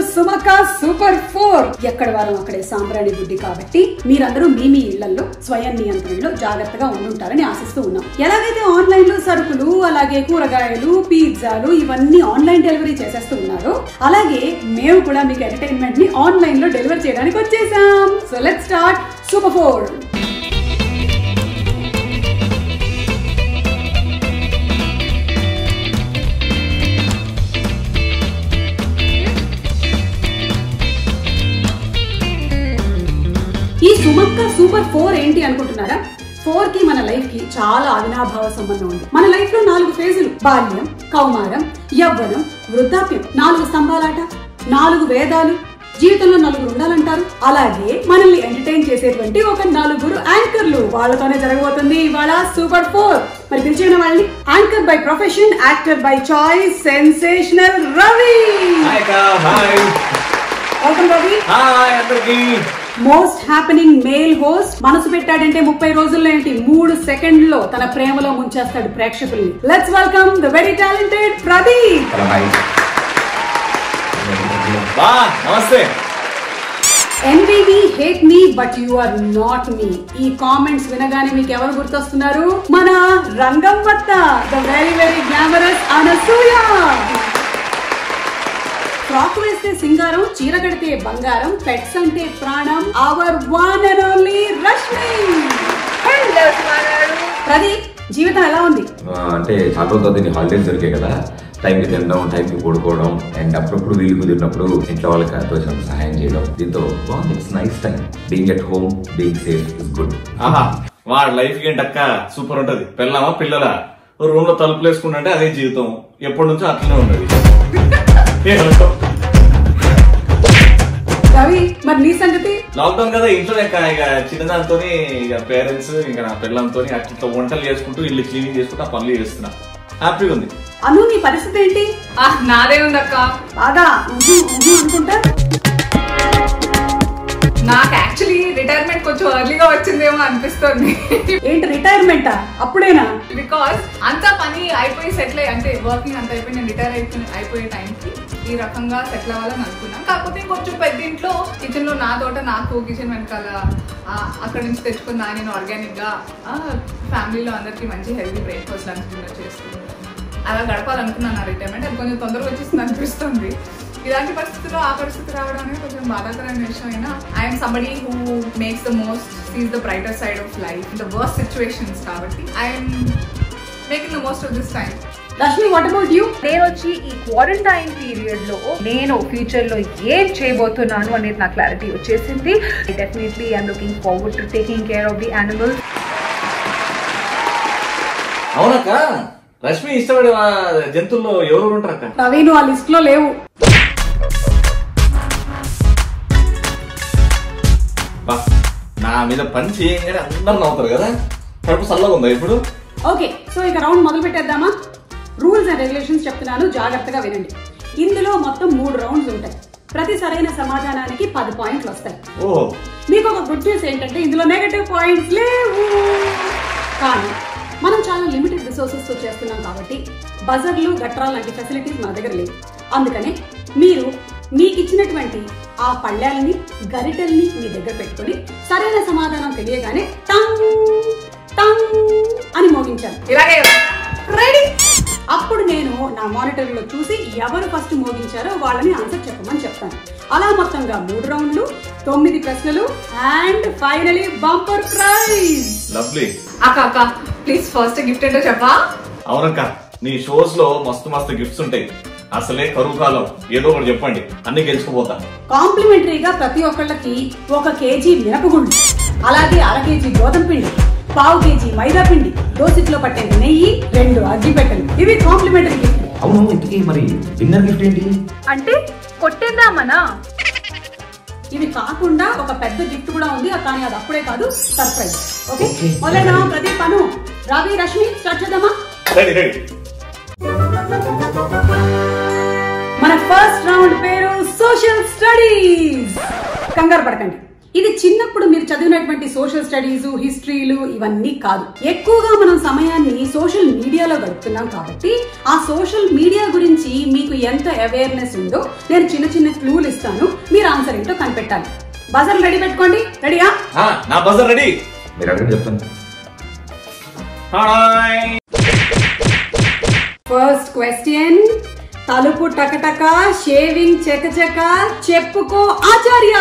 సుమక super four ఎక్కడ వారం అక్కడే సాంబ్రాణి బుడ్డి కాబట్టి మీరందరూ మీ మీ ఇళ్లలో స్వయం నియంత్రణలో జాగ్రత్తగా ఉండుంటారని ఆశిస్తూ ఉన్నాం ఎలాగైతే ఆన్లైన్ లో సరుకులు అలాగే కూరగాయలు పిజ్జాలు ఇవన్నీ ఆన్లైన్ డెలివరీ చేసేస్తూ ఉన్నారో అలాగే మేము కూడా మీకు ఎంటర్టైన్మెంట్ ని ఆన్లైన్ లో డెలివర్ చేయడానికి వచ్చేసాం so let start super four ఈ సుమక్క సూపర్ ఫోర్ ఏంటి అనుకుంటున్నారా ఫోర్ కి మన లైఫ్ కి చాలా అవినాభావ సంబంధం ఉంది మన లైఫ్ లో నాలుగు ఫేజులు బాల్యం కౌమారం యవ్వనం వృద్ధాప్యం నాలుగు స్తంభాలాట నాలుగు వేదాలు జీవితంలో నలుగురు ఉండాలంటారు అలాగే మనల్ని ఎంటర్టైన్ చేసేటువంటి ఒక నలుగురు యాంకర్లు వాళ్ళతోనే జరగబోతుంది ఇవాళ సూపర్ ఫోర్ మరి పిలిచిన వాళ్ళని anchor by profession actor by choice sensational Ravi hi అక్క హాయ్ వెల్కమ్ రవి హాయ్ అందరికి మోస్ట్ హ్యాపెనింగ్ మేల్ హోస్ట్ మనసు పెట్టాడంటే ముప్పై రోజుల్లో ఏంటి మూడు సెకండ్లో తన ప్రేమలో ముంచేస్తాడు ప్రేక్షకుల్ని let's welcome the very talented Pradeep hi బా నమస్తే ఎన్బీబీ hate me but you are not me ఈ కామెంట్స్ వినగానే మీకు ఎవరు గుర్తొస్తున్నారు మన Rangammatta the very very glamorous Anasuya frock వేస్తే సింగారం చీర కడితే బంగారం పెట్స్ అంటే ప్రాణం our one and only Rashmi Pradeep జీవితం ఎలా ఉంది ఆ, అంటే చాలా రోజులు దీన్ని హాలిడేస్ దొరికాయి కదా టైంకి తినడం టైంకి పడుకోవడం అండ్ అప్పుడప్పుడు వీలు కుదిరినప్పుడు ఇంట్లో వాళ్ళకి తోచినంత సహాయం చేయడం దీంతో బాగుంది it's nice time being at home being safe is good ఆహా వాడి లైఫ్ ఏంటక్క సూపర్ ఉంటది పిల్లమా పిల్లలా రూమ్ లో తలుపులు వేసుకుంటే అదే జీవితం ఎప్పటి నుంచో అట్లనే ఉన్నది ఏమంటావ్? రవి మరి నీ సంగతి లాక్డౌన్ కదా ఇంట్లో ఇక ఇక చిన్నదాంతో ఇక పేరెంట్స్ ఇంకా నా పిల్లలతో అట్లా వంటలు చేసుకుంటూ ఇల్లు క్లీనింగ్ చేసుకుంటూ ఆ పనులు చేస్తున్నా హ్యాపీగా ఉంది అను నీ పరిస్థితి ఏంటి ఆ, నాదే ఉందక్క బాగా ఉహు, ఉహు అనుకుంటా నాకు యాక్చువల్లీ రిటైర్మెంట్ కొంచెం ఎర్లీగా వచ్చిందేమో అనిపిస్తుంది ఏంటి రిటైర్మెంటా అప్పుడేనా బికాస్ అంత పని అయిపోయి సెటిల్ అయ్యి అంటే వర్కింగ్ అంత అయిపోయి నేను రిటైర్ అయిపోయి అయిపోయే టైంకి ఈ రకంగా సెటిల్ అవ్వాలని అనుకున్నాను కాకపోతే కొంచెం పెద్ద ఇంట్లో కిచెన్ లో నా తోట నాకు కిచెన్ వెనకాల ఆ, అక్కడ నుంచి తెచ్చుకున్న నేను ఆర్గానిక్ గా ఫ్యామిలీలో అందరికి మంచి హెల్తీ బ్రేక్ఫాస్ట్ లంచ్ డిన్నర్ చేస్తున్నాను అలా గడపాలనుకున్నాను నా రిటైర్మెంట్ అది కొంచెం తొందరగా వచ్చేసింది అనిపిస్తుంది ఇలాంటి పరిస్థితుల్లో ఆ పరిస్థితి రావడం అనేది కొంచెం బాధాకరమైన విషయం అయినా I'm somebody who makes the most sees the brighter side of life the worst situations కాబట్టి I'm making the most of this time Rashmi what about you నేను వచ్చి ఈ క్వారంటైన్ పీరియడ్ లో నేను ఫ్యూచర్ లో ఏం చేయబోతున్నాను అనేది నా క్లారిటీ వచ్చేసింది definitely I'm looking forward to taking care of the animals అవునక్క రష్మి ఇష్టపడే ఆ జంతువుల్లో ఎవరు ఉంటారు అక్క రవి నువ్వు ఆ లిస్ట్ లో లేవు బా, నా మీద పని చేయగానే అందరు నవ్వుతారు కదా కడుపు చల్లగా ఉందా ఇప్పుడు ఓకే సో ఇక రౌండ్ మొదలు పెట్టేద్దామా రూల్స్ అండ్ రెగ్యులేషన్స్ చెప్తున్నాను జాగ్రత్తగా వినండి ఇందులో మొత్తం మూడు రౌండ్స్ ఉంటాయి ప్రతి సరైన సమాధానానికి పది పాయింట్లు వస్తాయి ఓ మీకు ఒక గుడ్ న్యూస్ ఏంటంటే ఇందులో నెగటివ్ పాయింట్స్ లేవు కానీ మనం చాలా లిమిటెడ్ రిసోర్సెస్ తో చేస్తున్నాం కాబట్టి బజర్లు గట్రాలు లాంటి ఫెసిలిటీస్ మన దగ్గర లేవు అందుకనే మీరు మీకు ఇచ్చినటువంటి ఆ పళ్ళాలని గరిటెల్ని మీ దగ్గర పెట్టుకొని సరైన సమాధానం తెలియగానే టంగ్ టంగ్ అని మోగించాలి ఇలాగే రెడీ అప్పుడు నేను నా మానిటర్ లో చూసి ఎవరు ఫస్ట్ మోగించారో వాళ్ళని ఆన్సర్ చెప్పమని చెప్తాను అలా మొత్తంగా మూడు రౌండ్లు తొమ్మిది ప్రశ్నలు and finally bumper prize lovely అక్క అక్క ప్లీజ్ ఫస్ట్ గిఫ్ట్ ఏంటో చెప్పా అవునక్క నీ షోస్ లో మస్తు మస్తు గిఫ్ట్స్ ఉంటాయి అసలే కరువు కాలం ఏదో ఒకటి చెప్పండి అన్ని గెలుచుకుపోతా కాంప్లిమెంటరీగా ప్రతి ఒక్కళ్ళకి ఒక కేజీ మినపగుండు అలాగే అర కేజీ గోధుమ పిండి పావు కేజీ మైదా పిండి దోసిట్లో పట్టేది నెయ్యి రెండు అగ్గిపెట్టెలు ఇవి కాంప్లిమెంటరీ గిఫ్ట్ అవును ఇంతకీ మరి డిన్నర్ గిఫ్ట్ ఏంటి అంటే కొట్టేద్దామనా ఇవి కాకుండా ఒక పెద్ద గిఫ్ట్ కూడా ఉంది కానీ అది అప్పుడే కాదు సర్ప్రైజ్ ఓకే Okay. మొదలైన ప్రదీప్ అను రవి రష్మి స్టార్ట్ చేద్దామా రెడీ రెడీ మన ఫస్ట్ రౌండ్ పేరు సోషల్ స్టడీస్ కంగారు పడకండి ఇది చిన్నప్పుడు మీరు చదివినటువంటి సోషల్ స్టడీస్ హిస్టరీలు ఇవన్నీ కాదు ఎక్కువగా మనం సమయాన్ని సోషల్ మీడియాలో గడుపుతున్నాం కాబట్టి ఆ సోషల్ మీడియా గురించి మీకు ఎంత అవేర్నెస్ ఉందో నేను చిన్న చిన్న క్లూలు ఇస్తాను మీరు ఆన్సర్ ఏంటో కనిపెట్టాలి బజర్ రెడీ పెట్టుకోండి రెడీయా ఆ, నా బజర్ రెడీ మీరు అడగండి చెప్తాను హాయ్ ఫస్ట్ క్వశ్చన్ తలుపు టకటక షేవింగ్ చకచక చెప్పుకో ఆచార్య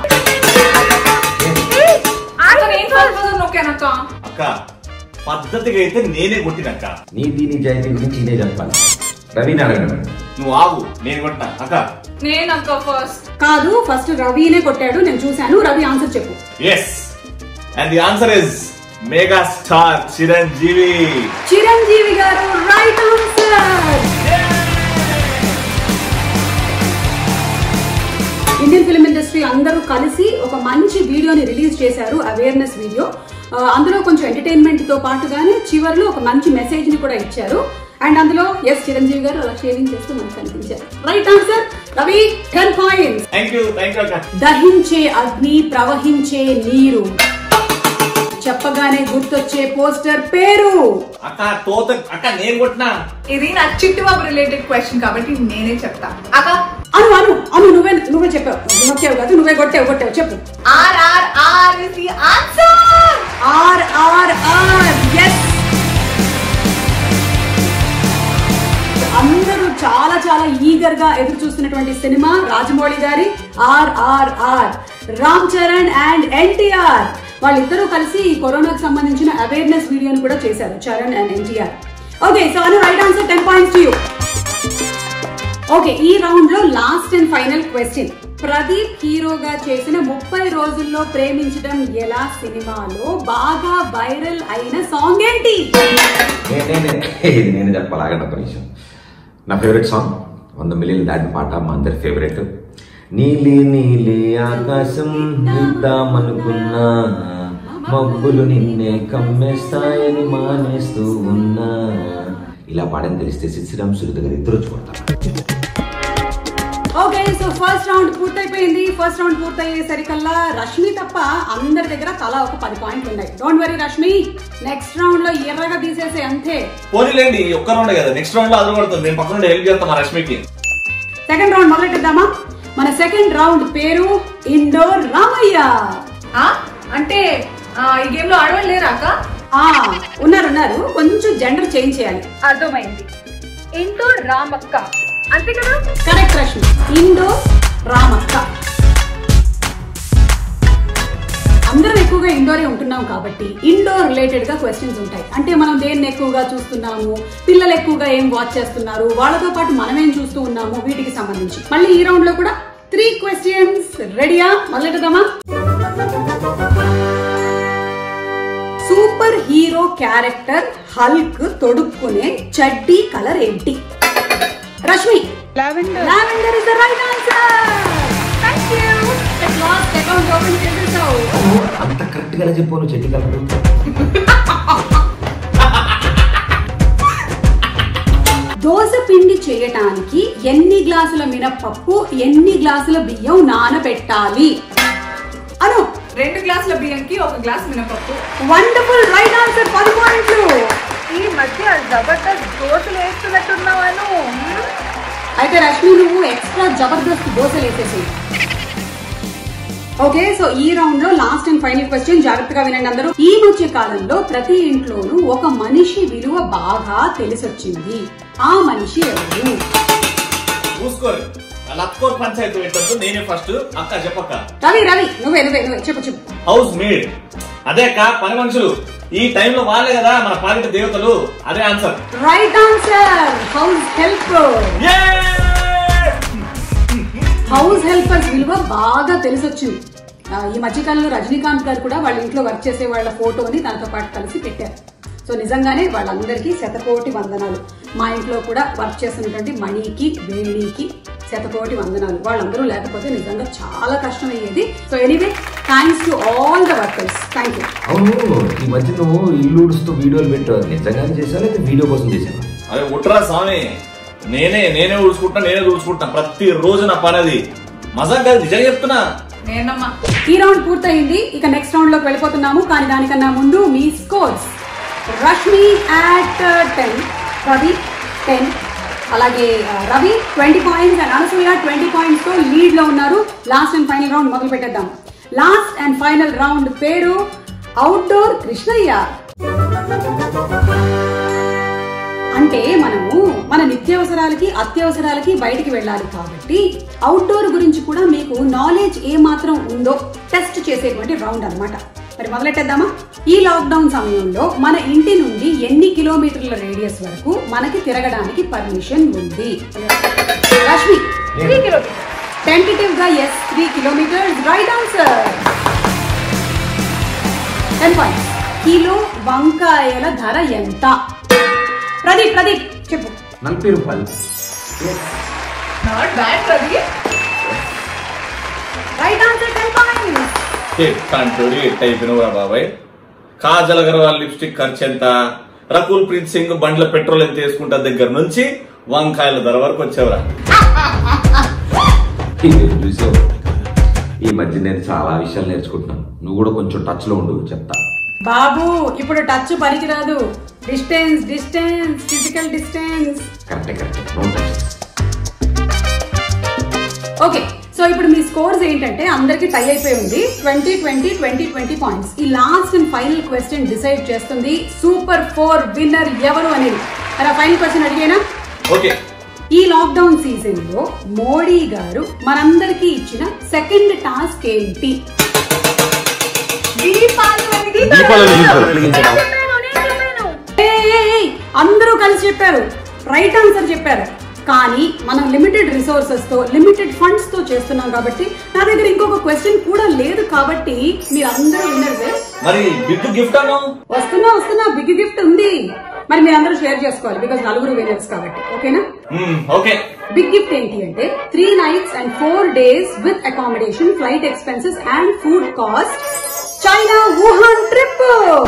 అక్క నేను ఫస్ట్ బజర్ నొక్కానక్క అక్క పద్ధతిగా అయితే నేనే కొట్టినక్క నీతి నిజాయితీ గురించి ఇదే చెప్పాలి రవిని అడగండి నువ్వు ఆగు నేను కొట్టా అక్క నేనక్క ఫస్ట్ కాదు ఫస్ట్ రవినే కొట్టాడు నేను చూశాను రవి ఆన్సర్ చెప్పు yes and the answer is mega star Chiranjeevi Chiranjeevi గారు right answer Indian film industry అందరూ కలిసి ఒక మంచి వీడియోని రిలీజ్ చేశారు అవేర్నెస్ వీడియో ఆ, అందులో కొంచెం ఎంటర్టైన్మెంట్ తో పాటుగానే చివర్లో ఒక మంచి మెసేజ్ ని కూడా ఇచ్చారు అండ్ అందులో ఎస్ చిరంజీవి గారు అలా షేవింగ్ చేస్తూ మనకు కనిపించారు right answer Ravi ten points thank you thank you అక్క దహించే అగ్ని ప్రవహించే నీరు చెప్పగానే గుర్తొచ్చే పోస్టర్ పేరు అక్క తోత అక్క నేను కొట్టినా ఇది నా చిట్టుబాబు రిలేటెడ్ క్వశ్చన్ కాబట్టి నేనే చెప్తా అక్క అను అను అను నువ్వే నువ్వే చెప్పావు నువ్వు నొక్కావు కాదు నువ్వే కొట్టావు కొట్టావు చెప్పు R R R is the answer R R R yes అందరూ చాలా చాలా ఈగర్ గా ఎదురు చూస్తున్నటువంటి సినిమా రాజమౌళి గారి R R R Ram Charan and NTR వాళ్ళిద్దరూ కలిసి ఈ కరోనాకు సంబంధించిన అవేర్నెస్ వీడియోని కూడా చేశారు Charan and NTR okay so Anu right answer ten points to you okay ఈ రౌండ్ లో last and final question Pradeep హీరోగా చేసిన ముప్పై రోజుల్లో ప్రేమించడం ఎలా సినిమాలో బాగా వైరల్ అయిన సాంగ్ ఏంటి నేనే ఇది నేను చెప్పాలి ఆగండి ఒక నిమిషం నా ఫేవరెట్ సాంగ్ వంద మిలియన్ దాటిన పాట మా అందరి ఫేవరెట్ నీలి నీలి ఆకాశం ఇద్దామనుకున్నా మబ్బులు నిన్నే కమ్మేస్తాయని మానేస్తూ ఉన్నా ఇలా పాడని తెలిస్తే సిసిరామ్ సురి దగ్గర ఇద్దరు వచ్చి కొడతారు ఓకే సో ఫస్ట్ రౌండ్ పూర్తయిపోయింది ఫస్ట్ రౌండ్ పూర్తయ్యేసరికల్లా రష్మి తప్ప అందరి దగ్గర తలా ఒక పది పాయింట్లు ఉన్నాయి don't worry Rashmi next round లో ఎర్రగా తీసేసే అంతే పోనీలేండి ఒక్క రౌండ్ కదా నెక్స్ట్ రౌండ్ లో అదరు పడుతుంది నేను పక్కన హెల్ప్ చేస్తాను మా రష్మికి సెకండ్ రౌండ్ మొదలెట్టిద్దామా మన సెకండ్ రౌండ్ పేరు ఇండోర్ రామయ్య ఆ? అంటే ఆ, ఈ గేమ్ లో ఆడవాళ్ళు లేరా అక్క ఆ ఉన్నారు ఉన్నారు కొంచెం జెండర్ చేంజ్ చేయాలి అర్థమైంది ఇంటో రామక్క అంతే కదా కరెక్ట్ రష్మి ఇండోర్ రామక్క అందరం ఎక్కువగా ఇండోరే ఉంటున్నాం కాబట్టి ఇండోర్ రిలేటెడ్ గా క్వశ్చన్స్ ఉంటాయి అంటే మనం దేన్ని ఎక్కువగా చూస్తున్నాము పిల్లలు ఎక్కువగా ఏం వాచ్ చేస్తున్నారు వాళ్ళతో పాటు మనం ఏం చూస్తూ ఉన్నాము వీటికి సంబంధించి మళ్ళీ ఈ రౌండ్ లో కూడా త్రీ క్వశ్చన్స్ రెడీయా మొదలెడదామా సూపర్ హీరో క్యారెక్టర్ హల్క్ తొడుక్కునే చడ్డీ కలర్ ఏంటి Rashmi lavender lavender is the right answer thank you last account open చేసేసావు అంత కరెక్ట్ గా చెప్పాను చెట్టి కలరు దోస పిండి చేయటానికి ఎన్ని గ్లాసుల మినపప్పు ఎన్ని గ్లాసుల బియ్యం నానబెట్టాలి అను రెండు గ్లాసుల బియ్యంకి ఒక గ్లాస్ మినపప్పు వండర్ఫుల్ రైట్ ఆన్సర్ పది పాయింట్లు ఈ మధ్య జబర్దస్త్ దోశలు వేస్తున్నట్టున్నావాను అయితే రష్మి నువ్వు ఎక్స్ట్రా జబర్దస్త్ దోశలు వేసేసి ఓకే సో ఈ రౌండ్ లో లాస్ట్ అండ్ ఫైనల్ క్వశ్చన్ జాగ్రత్తగా వినండి అందరూ ఈ మధ్య కాలంలో ప్రతి ఇంట్లోనూ ఒక మనిషి విలువ బాగా తెలిసొచ్చింది ఆ మనిషి ఎవరు చూసుకోరు లక్కోర్ పంచాయతీ పెట్టద్దు నేనే ఫస్ట్ అక్క చెప్పక్క రవి రవి నువ్వే నువ్వే నువ్వే చెప్పు చెప్పు హౌస్ మేడ్ అదే అక్క పని మనుషులు ఈ టైంలో వాళ్ళే కదా మన పాలిట దేవతలు అదే answer right answer house helper house helpers విలువ బాగా తెలిసొచ్చింది ఆ, ఈ మధ్యకాలంలో రజనీకాంత్ గారు కూడా వాళ్ళ ఇంట్లో వర్క్ చేసే వాళ్ళ ఫోటోని దాంతో పాటు కలిసి పెట్టారు సో నిజంగానే వాళ్ళందరికీ శతకోటి వందనాలు మా ఇంట్లో కూడా వర్క్ చేస్తున్నటువంటి మణికి వేణికి శతకోటి వందనాలు వాళ్ళందరూ లేకపోతే నిజంగా చాలా కష్టం అయ్యేది so anyway thanks to all the workers thank you అవును ఈ మధ్య నువ్వు ఇల్లు ఉడుస్తూ వీడియోలు పెట్టావు నిజంగానే చేసావా లేదా వీడియో కోసం చేసావా అరే ఉట్రా స్వామి నేనే నేనే ఊడ్చుకుంటా నేనే ఊడ్చుకుంటా ప్రతి రోజు నా పని అది మజాక్ కాదు నిజంగా చెప్తున్నా నేనమ్మా ఈ రౌండ్ పూర్తయింది ఇక నెక్స్ట్ రౌండ్ లోకి వెళ్ళిపోతున్నాము కానీ దానికన్నా ముందు మీ scores Rashmi at ten Ravi ten అలాగే ఆ, Ravi twenty points and Anasuya twenty points తో లీడ్ లో ఉన్నారు లాస్ట్ అండ్ ఫైనల్ రౌండ్ మొదలు పెట్టేద్దాం లాస్ట్ అండ్ ఫైనల్ రౌండ్ పేరు అవుట్డోర్ కృష్ణయ్య అంటే మనము మన నిత్యావసరాలకి అత్యవసరాలకి బయటికి వెళ్ళాలి కాబట్టి అవుట్డోర్ గురించి కూడా మీకు నాలెడ్జ్ ఏ మాత్రం ఉందో టెస్ట్ చేసేటువంటి రౌండ్ అన్నమాట మరి మొదలెట్టేద్దామా ఈ లాక్డౌన్ సమయంలో మన ఇంటి నుండి ఎన్ని కిలోమీటర్ల రేడియస్ వరకు మనకి తిరగడానికి పర్మిషన్ ఉంది రష్మి త్రీ కిలోమీటర్స్ టెంటేటివ్ గా yes three kilometres right answer ten points kilo వంకాయల ధర ఎంత ప్రదీప్ ప్రదీప్ చెప్పు నలభై రూపాయలు not bad Pradeep right answer ten points కంటూరి అయిపోయినవురా బాబాయ్ కాజల్ అగర్వాల్ లిప్స్టిక్ ఖర్చు ఎంత రకుల్ ప్రీత్ సింగ్ బండ్ల పెట్రోల్ ఎంత వేసుకుంటా దగ్గర నుంచి వంకాయల ధర వరకు వచ్చేవరా ఇది చూసావు ఈ మధ్య నేను చాలా విషయాలు నేర్చుకుంటున్నాను నువ్వు కూడా కొంచెం టచ్ లో ఉండు చెప్తా బాబు ఇప్పుడు టచ్ పనికిరాదు డిస్టెన్స్ డిస్టెన్స్ ఫిజికల్ డిస్టెన్స్ కరెక్టే కరెక్టే నో టచ్ ఓకే సో ఇప్పుడు మీ స్కోర్స్ ఏంటంటే అందరికి టై అయిపోయి ఉంది twenty twenty twenty twenty points ఈ last and final question decide చేస్తుంది సూపర్ ఫోర్ విన్నర్ ఎవరు అనేది మరి ఆ ఫైనల్ క్వశ్చన్ అడిగేనా ఓకే ఈ లాక్డౌన్ సీజన్ లో మోడీ గారు మనందరికీ ఇచ్చిన సెకండ్ టాస్క్ ఏంటి దీపాలు వెలిగి చెప్పాను నేను చెప్పాను ఏయ్, ఏయ్, ఏయ్, అందరూ కలిసి చెప్పారు రైట్ ఆన్సర్ చెప్పారు కానీ మనం లిమిటెడ్ రిసోర్సెస్ తో లిమిటెడ్ ఫండ్స్ తో చేస్తున్నాం కాబట్టి నా దగ్గర ఇంకొక క్వశ్చన్ కూడా లేదు కాబట్టి మీరు అందరూ విన్నర్సే మరి బిగ్ గిఫ్ట్ అను వస్తున్నా వస్తున్నా బిగ్ గిఫ్ట్ ఉంది మరి మీరు అందరూ షేర్ చేసుకోవాలి బికాస్ నలుగురు విన్నర్స్ కాబట్టి ఓకేనా ఓకే బిగ్ గిఫ్ట్ ఏంటి అంటే three nights and four days with accommodation flight expenses and food cost China Wuhan trip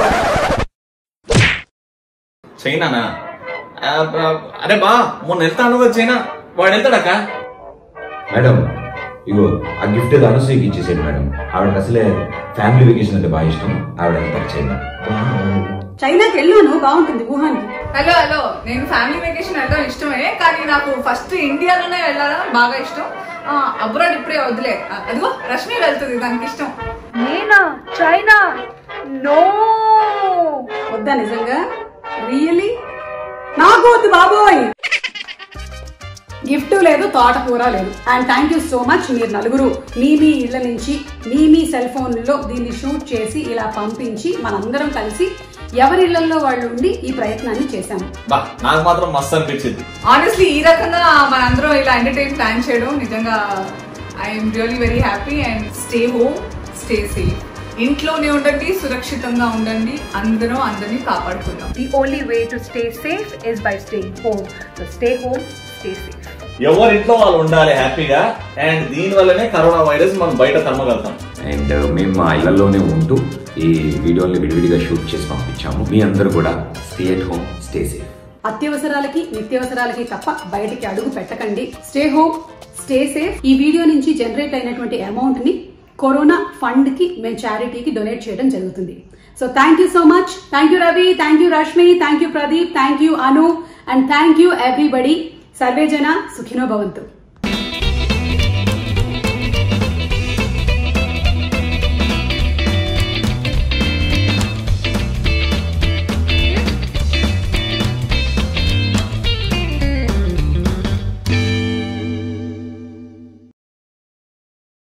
చైనానా ఆ, బ- అరే బా మొన్న వెళ్తాను కదా చైనా వాడు వెళ్తాడక్క మేడం ఇగో ఆ గిఫ్ట్ ఏదో అనసూయకి ఇచ్చేసాడు మేడం ఆవిడకి అసలే ఫ్యామిలీ వెకేషన్ అంటే బాగా ఇష్టం ఆవిడ వెళ్తారు చైనా చైనాకి వెళ్ళాను బాగుంటుంది వుహాన్ కి హలో హలో నేను ఫ్యామిలీ వెకేషన్ వెళ్ళడం ఇష్టమే కానీ నాకు ఫస్ట్ ఇండియాలోనే వెళ్ళాలని బాగా ఇష్టం అబ్రాడ్ ఇప్పుడే వదిలే ఆ, అదిగో రష్మి వెళ్తుంది దానికి ఇష్టం నేనా చైనా నో వద్దా నిజంగా రియలీ నాకు వద్దు బాబోయ్ గిఫ్ట్ లేదు తోటకూర లేదు and thank you so much మీరు నలుగురు మీ మీ ఇళ్ల నుంచి మీ మీ సెల్ ఫోన్లో దీన్ని షూట్ చేసి ఇలా పంపించి మనందరం కలిసి ఎవరి ఇళ్లలో వాళ్ళు ఉండి ఈ ప్రయత్నాన్ని చేశాము బా నాకు మాత్రం మస్తు అనిపించింది ఆనెస్ట్లీ ఈ రకంగా మనందరం ఇలా ఎంటర్టైన్ ప్లాన్ చేయడం నిజంగా I'm really very happy and stay home stay safe ఇంట్లోనే ఉండండి సురక్షితంగా ఉండండి అందరం అందరినీ కాపాడుకుందాం The only way to stay safe is by staying home. So stay home, stay safe. ఎవరి ఇంట్లో వాళ్ళు ఉండాలి హ్యాపీగా అండ్ దీని వల్లనే కరోనా వైరస్ మనం బయట తరమగలుగుతాం అండ్ మేము మా ఇళ్లలోనే ఉంటూ ఈ వీడియోని విడివిడిగా షూట్ చేసి పంపించాము మీ అందరూ కూడా stay at home stay safe అత్యవసరాలకి నిత్యావసరాలకి తప్ప బయటికి అడుగు పెట్టకండి స్టే హోమ్ స్టే సేఫ్ ఈ వీడియో నుంచి జనరేట్ అయినటువంటి అమౌంట్ ని కరోనా ఫండ్ కి మేము చారిటీకి డొనేట్ చేయడం జరుగుతుంది so thank you so much thank you Ravi thank you Rashmi thank you Pradeep thank you Anu and thank you everybody సర్వే జన సుఖినో భవంతు